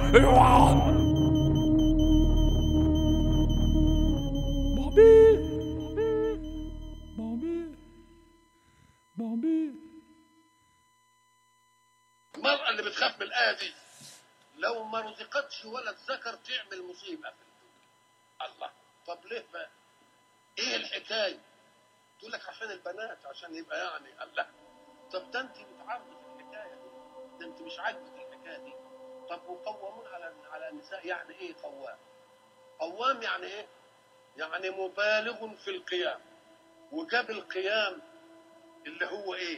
بوبي بوبي بوبي المرأة اللي بتخاف من الآية دي لو ما رزقتش ولد ذكر تعمل مصيبة في الدنيا الله طب ليه بقى؟ ايه الحكاية؟ تقول لك عشان البنات عشان يبقى يعني الله طب ده انت متعرض في الحكاية دي ده انت مش عاجبك الحكاية دي طب وقوامون على على النساء يعني ايه قوام؟ قوام يعني ايه؟ يعني مبالغ في القيام وجاب القيام اللي هو ايه؟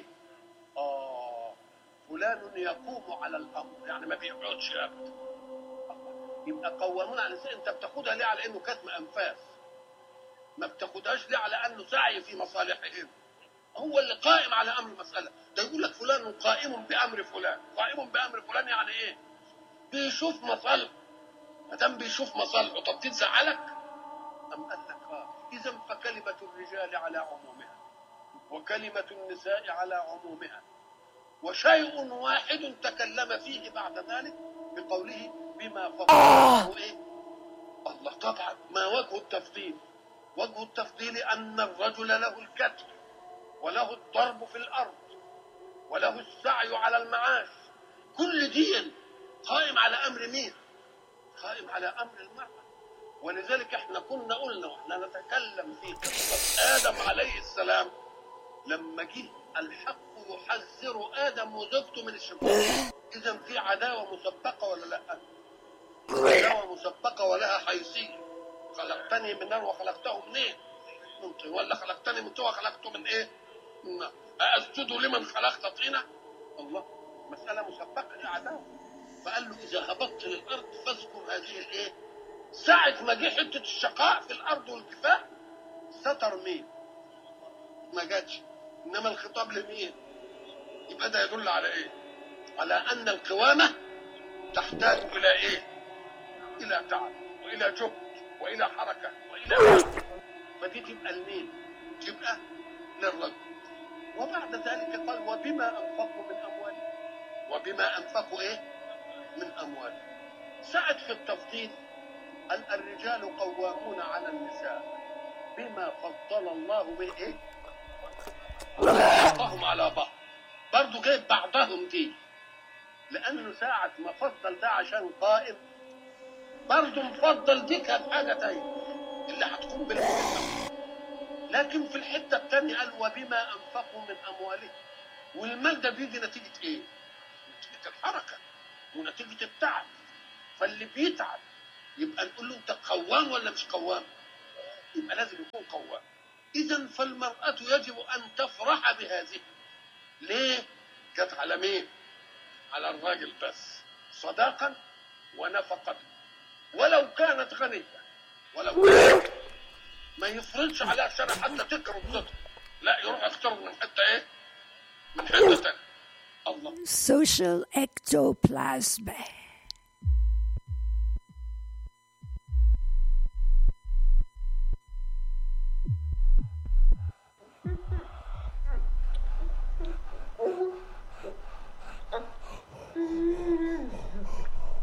اه فلان يقوم على الامر يعني ما بيقعدش ابدا يبقى قوامون على النساء انت بتاخدها ليه على انه كتم انفاس ما بتاخدهاش ليه على انه سعي في مصالحهم هو اللي قائم على امر المساله ده يقول لك فلان قائم بامر فلان قائم بامر فلان يعني ايه بيشوف مصالحه ما دام بيشوف مصالحه طب دي تزعلك ام قال لك اه اذا فكلمه الرجال على عمومها وكلمه النساء على عمومها وشيء واحد تكلم فيه بعد ذلك بقوله بما فضل الله ايه الله طبعا ما وجه التفضيل وجه التفضيل ان الرجل له الكتف وله الضرب في الارض وله السعي على المعاش كل دين قائم على امر مين قائم على امر المراه ولذلك احنا كنا قلنا واحنا نتكلم في قصه ادم عليه السلام لما جه الحق يحذر ادم وزوجته من الشيطان اذا في عداوه مسبقه ولا لا عداوه مسبقه ولها حيثيه خلقتني من نار وخلقته منين من طين ولا خلقتني من طين وخلقته من ايه من نار أأسجد لمن خلقت طينة الله مسألة مسبقة دي عداوة فقال له إذا هبطت للأرض فاذكر هذه الإيه ساعة ما جه حتة الشقاء في الأرض والكفاح ستر مين ما جاتش إنما الخطاب لمين يبقى ده يدل على إيه على أن القوامة تحتاج إلى إيه إلى تعب وإلى جهد وإلى حركة وإلى عمل. فدي تبقى لمين تبقى للرجل وبعد ذلك قال وبما أنفقوا من أموالهم وبما أنفقوا إيه من أموالهم سعد في التفضيل قال الرجال قوامون على النساء بما فضل الله به إيه بعضهم على بعض برضه جايب بعضهم دي لأنه ساعة ما فضل ده عشان قائم برضه مفضل دي كانت حاجة تانية اللي هتقوم بالمهمة لكن في الحتة الثانية قال وبما أنفقوا من أموالهم والمال ده بيجي نتيجة إيه؟ نتيجة الحركة ونتيجة التعب فاللي بيتعب يبقى نقول له أنت قوام ولا مش قوام؟ يبقى لازم يكون قوام إذا فالمرأة يجب أن تفرح بهذه ليه؟ جت على مين؟ على الراجل بس صداقا ونفقة ولو كانت غنية ولو كانت ما يفرضش عليها الشرع حتى تكره صدق لا يروح يختار من حته ايه؟ من حته تانية الله Social ectoplasm.